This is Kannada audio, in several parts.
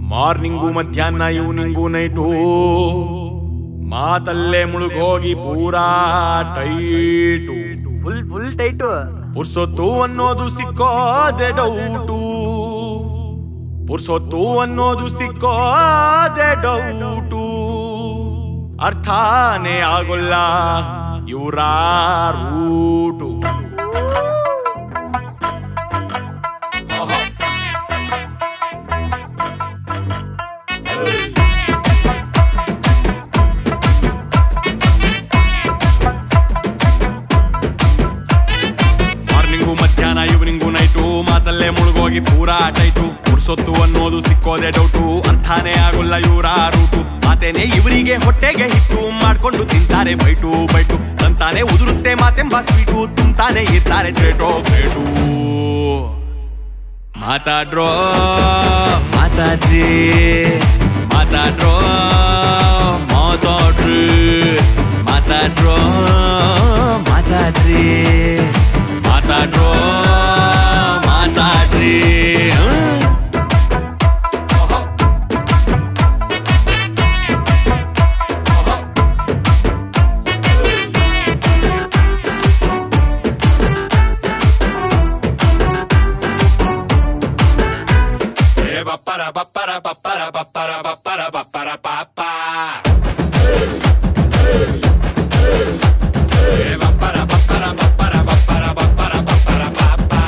ಮಾರ್ನಿಂಗು ಮಧ್ಯಾಹ್ನ ಈವ್ನಿಂಗು ನೈಟು ಮಾತಲ್ಲೇ ಮುಳುಗೋಗಿ ಪೂರಾ ಟೈಟು ಫುಲ್ ಫುಲ್ ಟೈಟು ಪುರ್ಸೊತ್ತು ಅನ್ನೋದು ಸಿಕ್ಕೋದೆ ಡೌಟು ಪುರ್ಸೊತ್ತು ಅನ್ನೋದು ಸಿಕ್ಕೋದೆ ಡೌಟು ಅರ್ಥಾನೇ ಆಗೋಲ್ಲ ಇವರ ರೂಟು ಮಾರ್ನಿಂಗು ಮಧ್ಯಾಹ್ನ ಈವ್ನಿಂಗು ನೈಟು ಮಾತಲ್ಲೇ ಮುಳುಗೋಗಿ ಪೂರಾ ಟೈಟು ಪುರ್ಸೊತ್ತು ಅನ್ನೋದು ಸಿಕ್ಕೋದೆ ಡೌಟು ಅರ್ಥಾನೇ ಆಗೋಲ್ಲ ಇವರ ರೂಟು ಮಾತೇನೆ ಇವರಿಗೆ ಹೊಟ್ಟೆಗೆ ಹಿಟ್ಟು ಮಾಡ್ಕೊಂಡು ತಿಂತಾರೆ ಬೈಟು ಬೈಟು ತಂತಾನೆ ಉದುರುತ್ತೆ ಮಾತೆಂಬ ಸ್ವೀಟು ತುಂಬ್ತಾನೆ ಇರ್ತಾರೆ ಗ್ರೇಟೋ ಗ್ರೇಟು ಮಾತಾಡ್ರೋ ಮಾತಾಡ್ರಿ ಮಾತಾಡ್ರೋ ಮಾತಾಡ್ರಿ ಮಾತಾಡ್ರೋ ಮಾತಾಡ್ರಿ ಮಾತಾಡ್ರೋ ಮಾತಾಡ್ರಿ ಹ್ಮ್. Eh, bappara, bappara, bappara, bappara, bappara, bappara, pappa. Eh, bappara, bappara, bappara, bappara, bappara, bappara, pappa.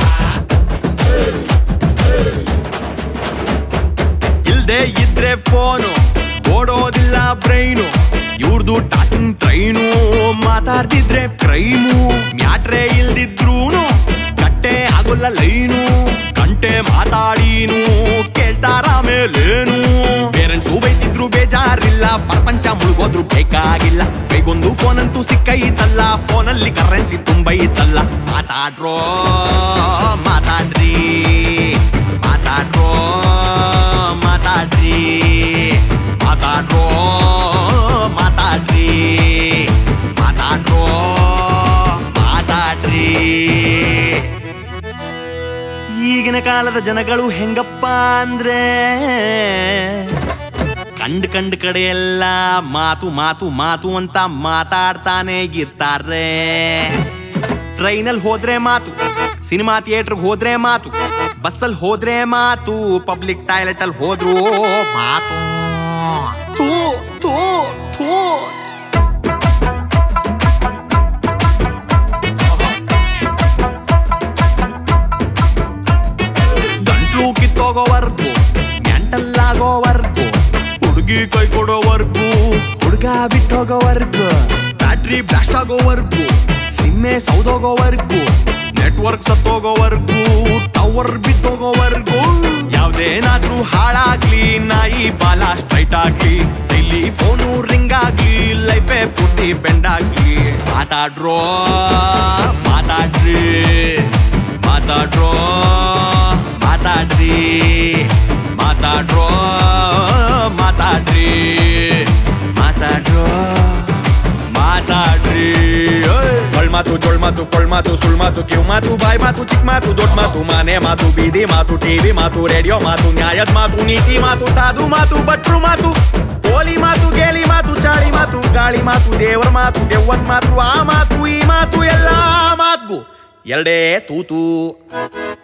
ಇಲ್ದೆ ಇದ್ರೆ ಫೋನು ಓಡೋದಿಲ್ಲ ಬ್ರೈನು ಇವ್ರದು ಟಾಕಿಂಗ್ ಟ್ರೈನು ಮಾತಾಡ್ತಿದ್ರೆ ಕ್ರೈಮು ಮ್ಯಾಟ್ರೆ ಇಲ್ದಿದ್ರೂನು ಕಟ್ಟೆ ಆಗೋಲ್ಲ ಲೈನು ಗಂಟೆ ಮಾತಾಡೀನು ಕೇಳ್ತಾರ ಮೇಲೇನು ಪೇರೆಂಟ್ಸು ಬೈತಿದ್ರು ಬೇಜಾರಿಲ್ಲ ಪ್ರಪಂಚ ಮುಳುಗೋದ್ರು ಬೇಕಾಗಿಲ್ಲ ಕೈಗೊಂದು ಫೋನ್ ಅಂತೂ ಸಿಕ್ಕೈತಲ್ಲ ಫೋನಲ್ಲಿ ಕರೆನ್ಸಿ ತುಂಬೈತಲ್ಲ ಮಾತಾಡ್ರೋ ಮಾತಾಡ್ರಿ ಮಾತಾಡ್ರೋ ಮಾತಾಡ್ರಿ ಮಾತಾಡ್ರೋ ಮಾತಾಡ್ರಿ ಮಾತಾಡ್ರೋ ಮಾತಾಡ್ರಿ ಈಗಿನ ಕಾಲದ ಜನಗಳು ಹೆಂಗಪ್ಪ ಅಂದ್ರೆ ಕಂಡ್ ಕಂಡ್ ಕಡೆ ಎಲ್ಲ ಮಾತು ಮಾತು ಮಾತು ಅಂತ ಮಾತಾಡ್ತಾನೆ ಇರ್ತಾರೆ ಟ್ರೈನಲ್ಲಿ ಹೋದ್ರೆ ಮಾತು ಸಿನಿಮಾ ಥಿಯೇಟರ್ಗೆ ಹೋದ್ರೆ ಮಾತು ಬಸ್ಸಲ್ಲಿ ಹೋದ್ರೆ ಮಾತು ಪಬ್ಲಿಕ್ ಟಾಯ್ಲೆಟ್ ಅಲ್ಲಿ ಹೋದ್ರು ಮಾತು ಥೂ ಥೂ ಥೂ ಗಂಟ್ಲು ಕಿತ್ತೋಗೋವರ್ಗು ಮೆಂಟಲ್ಲಾಗೋವರ್ಗು ಹುಡುಗಿ ಕೈ ಕೊಡೋವರ್ಗು ಹುಡುಗ ಬಿಟ್ಟೋಗೋವರ್ಗು ಬ್ಯಾಟ್ರಿ ಬ್ಲಾಸ್ಟ್ ಆಗೋವರ್ಗು ಸಿಮ್ಮೆ ಸೌದೋಗೋವರ್ಗು ನೆಟ್ವರ್ಕ್ ಸತ್ತೋಗೋವರ್ಗು ಟವರ್ ಬಿದ್ದೋಗೋವರ್ಗು ಯಾವ್ದೇನಾದ್ರೂ ಹಾಳಾಗ್ಲಿ ನಾಯಿ ಬಾಲ ಸ್ಟ್ರೈಟ್ ಆಗ್ಲಿ ಇಲ್ಲಿ ಫೋನು ರಿಂಗ್ ಆಗ್ಲಿ ಲೈಫೇ ಪೂರ್ತಿ ಬೆಂಡ್ ಆಗ್ಲಿ ಮಾತಾಡ್ರೋ ಮಾತಾಡ್ರಿ ಮಾತಾಡ್ರೋ ಮಾತಾಡ್ರಿ ಮಾತಾಡ್ರೋ ಮಾತಾಡ್ರಿ ಮಾತಾಡ್ರೋ ಮಾತಾಡ್ರಿ ಒಳ್ ಮಾತು ಜೊಳ್ ಮಾತು ಕೊಳ್ ಮಾತು ಸುಳ್ ಮಾತು ಕಿವ್ ಮಾತು ಬಾಯ್ ಮಾತು ಚಿಕ್ಕ ಮಾತು ದೊಡ್ಡ ಮಾತು ಮನೆ ಮಾತು ಬೀದಿ ಮಾತು ಟಿವಿ ಮಾತು ರೇಡಿಯೋ ಮಾತು ನ್ಯಾಯದ ಮಾತು ನೀತಿ ಮಾತು ಸಾಧು ಮಾತು ಭಟ್ರು ಮಾತು ಕೋಲಿ ಮಾತು ಗೇಲಿ ಮಾತು ಚಾಳಿ ಮಾತು ಗಾಳಿ ಮಾತು ದೇವರ ಮಾತು ದೆವ್ವನ್ ಮಾತು ಆ ಮಾತು ಈ ಮಾತು ಎಲ್ಲಾ ಮಾತು ಎರಡೇ ತೂತು